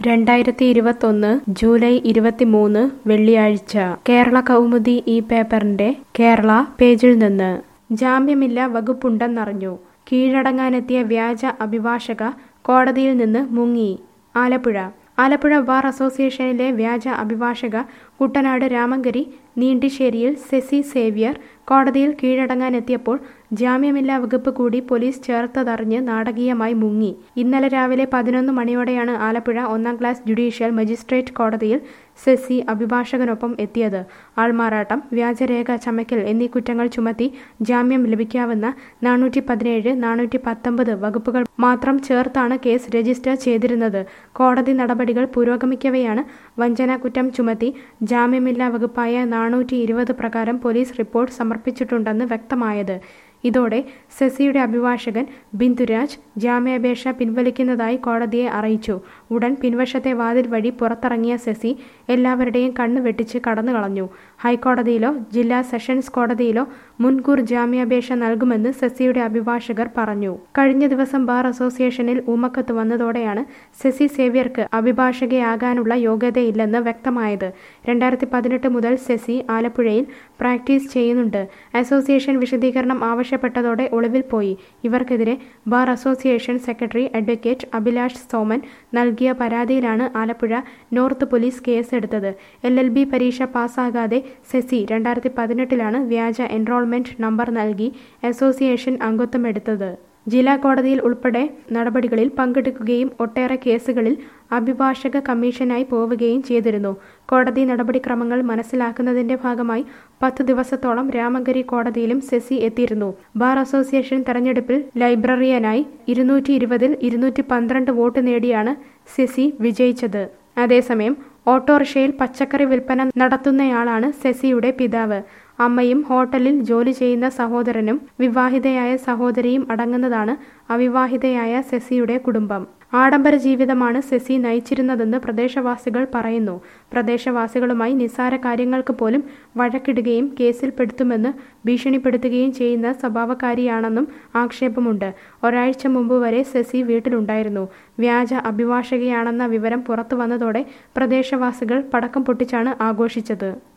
രണ്ടായിരത്തി ഇരുപത്തൊന്ന് ജൂലൈ ഇരുപത്തിമൂന്ന് വെള്ളിയാഴ്ച കേരള കൗമുദി ഈ പേപ്പറിന്റെ കേരള പേജിൽ നിന്ന് ജാമ്യമില്ല വകുപ്പുണ്ടെന്നറിഞ്ഞു കീഴടങ്ങാനെത്തിയ വ്യാജ അഭിഭാഷക കോടതിയിൽ നിന്ന് മുങ്ങി ആലപ്പുഴ ആലപ്പുഴ ബാർ അസോസിയേഷനിലെ വ്യാജ അഭിഭാഷക കുട്ടനാട് രാമങ്കരി നീണ്ടിശ്ശേരിയിൽ സെസി സേവ്യർ കോടതിയിൽ കീഴടങ്ങാനെത്തിയപ്പോൾ ജാമ്യമില്ലാ വകുപ്പ് കൂടി പോലീസ് ചേർത്തതറിഞ്ഞ് നാടകീയമായി മുങ്ങി ഇന്നലെ രാവിലെ പതിനൊന്ന് മണിയോടെയാണ് ആലപ്പുഴ ഒന്നാം ക്ലാസ് ജുഡീഷ്യൽ മജിസ്ട്രേറ്റ് കോടതിയിൽ സെസി അഭിഭാഷകനൊപ്പം എത്തിയത് ആൾമാറാട്ടം വ്യാജരേഖ ചമയ്ക്കൽ എന്നീ കുറ്റങ്ങൾ ചുമത്തി ജാമ്യം ലഭിക്കാവുന്ന നാനൂറ്റി പതിനേഴ് നാനൂറ്റി പത്തൊമ്പത് വകുപ്പുകൾ മാത്രം ചേർത്താണ് കേസ് രജിസ്റ്റർ ചെയ്തിരുന്നത് കോടതി നടപടികൾ പുരോഗമിക്കവെയാണ് വഞ്ചനാ കുറ്റം ചുമത്തി ജാമ്യമില്ലാ വകുപ്പായ നാനൂറ്റി ഇരുപത് പ്രകാരം പോലീസ് റിപ്പോർട്ട് സമർപ്പിച്ചിട്ടുണ്ടെന്ന് വ്യക്തമായത് ഇതോടെ സെസിയുടെ അഭിഭാഷകൻ ബിന്ദുരാജ് ജാമ്യാപേക്ഷ പിൻവലിക്കുന്നതായി കോടതിയെ അറിയിച്ചു ഉടൻ പിൻവശത്തെ വാതിൽ വഴി പുറത്തിറങ്ങിയ സെസി എല്ലാവരുടെയും കണ്ണ് വെട്ടിച്ച് കടന്നു കളഞ്ഞു ഹൈക്കോടതിയിലോ ജില്ലാ സെഷൻസ് കോടതിയിലോ മുൻകൂർ ജാമ്യാപേക്ഷ നൽകുമെന്ന് സെസിയുടെ അഭിഭാഷകർ പറഞ്ഞു കഴിഞ്ഞ ദിവസം ബാർ അസോസിയേഷനിൽ ഊമക്കത്ത് വന്നതോടെയാണ് സെസി സേവ്യർക്ക് അഭിഭാഷകയാകാനുള്ള യോഗ്യതയില്ലെന്ന് വ്യക്തമായത് രണ്ടായിരത്തി പതിനെട്ട് മുതൽ സെസി ആലപ്പുഴയിൽ പ്രാക്ടീസ് ചെയ്യുന്നുണ്ട് അസോസിയേഷൻ വിശദീകരണം ആവശ്യപ്പെട്ടതോടെ ഒളിവിൽ പോയി ഇവർക്കെതിരെ bar association secretary advocate Abhilash Soman നൽകിയ പരാതിയിലാണ് ആലപ്പുഴ നോർത്ത് പോലീസ് കേസെടുത്തത് എൽ എൽ ബി പരീക്ഷ പാസ്സാകാതെ സെസി രണ്ടായിരത്തി പതിനെട്ടിലാണ് വ്യാജ എൻറോൾമെന്റ് നമ്പർ നൽകി അസോസിയേഷൻ അംഗത്വമെടുത്തത് ജില്ലാ കോടതിയിൽ ഉൾപ്പെടെ നടപടികളിൽ പങ്കെടുക്കുകയും ഒട്ടേറെ കേസുകളിൽ അഭിഭാഷക കമ്മീഷനായി പോവുകയും ചെയ്തിരുന്നു കോടതി നടപടിക്രമങ്ങൾ മനസ്സിലാക്കുന്നതിന്റെ ഭാഗമായി പത്ത് ദിവസത്തോളം രാമങ്കരി കോടതിയിലും സെസി എത്തിയിരുന്നു ബാർ അസോസിയേഷൻ തെരഞ്ഞെടുപ്പിൽ ലൈബ്രറിയനായി ഇരുന്നൂറ്റി ഇരുപതിൽ ഇരുന്നൂറ്റി പന്ത്രണ്ട് വോട്ട് നേടിയാണ് സെസി വിജയിച്ചത് അതേസമയം ഓട്ടോറിക്ഷയിൽ പച്ചക്കറി വിൽപ്പന നടത്തുന്നയാളാണ് സെസിയുടെ പിതാവ് അമ്മയും ഹോട്ടലിൽ ജോലി ചെയ്യുന്ന സഹോദരനും വിവാഹിതയായ സഹോദരിയും അടങ്ങുന്നതാണ് അവിവാഹിതയായ സെസിയുടെ കുടുംബം ആഡംബര ജീവിതമാണ് സെസി നയിച്ചിരുന്നതെന്ന് പ്രദേശവാസികൾ പറയുന്നു പ്രദേശവാസികളുമായി നിസ്സാര കാര്യങ്ങൾക്ക് പോലും വഴക്കിടുകയും കേസിൽപ്പെടുത്തുമെന്ന് ഭീഷണിപ്പെടുത്തുകയും ചെയ്യുന്ന സ്വഭാവക്കാരിയാണെന്നും ആക്ഷേപമുണ്ട് ഒരാഴ്ച മുമ്പ് വരെ സെസി വീട്ടിലുണ്ടായിരുന്നു വ്യാജ അഭിഭാഷകയാണെന്ന വിവരം പുറത്തു വന്നതോടെ പ്രദേശവാസികൾ പടക്കം പൊട്ടിച്ചാണ് ആഘോഷിച്ചത്